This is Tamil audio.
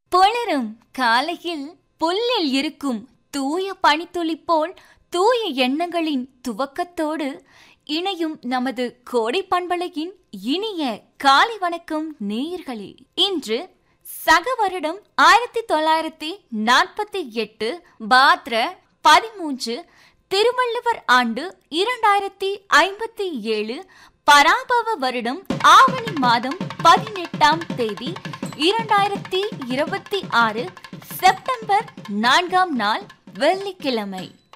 புலரும் காலையில் புல்லில் இருக்கும் தூய பனித்துளி போல் தூய எண்ணங்களின் துவக்கத்தோடு இணையும் நமது கோடை பண்பலையின் இனிய காலை வணக்கம் நேயர்களே இன்று சக வருடம் ஆயிரத்தி தொள்ளாயிரத்தி நாற்பத்தி எட்டு பாத்ர பதிமூன்று திருவள்ளுவர் ஆண்டு இரண்டாயிரத்தி ஐம்பத்தி ஏழு பராபவ வருடம் ஆவணி மாதம் பதினெட்டாம் தேதி இரண்டாயிரத்தி இருபத்தி ஆறு செப்டம்பர் நான்காம் நாள் வெள்ளிக்கிழமை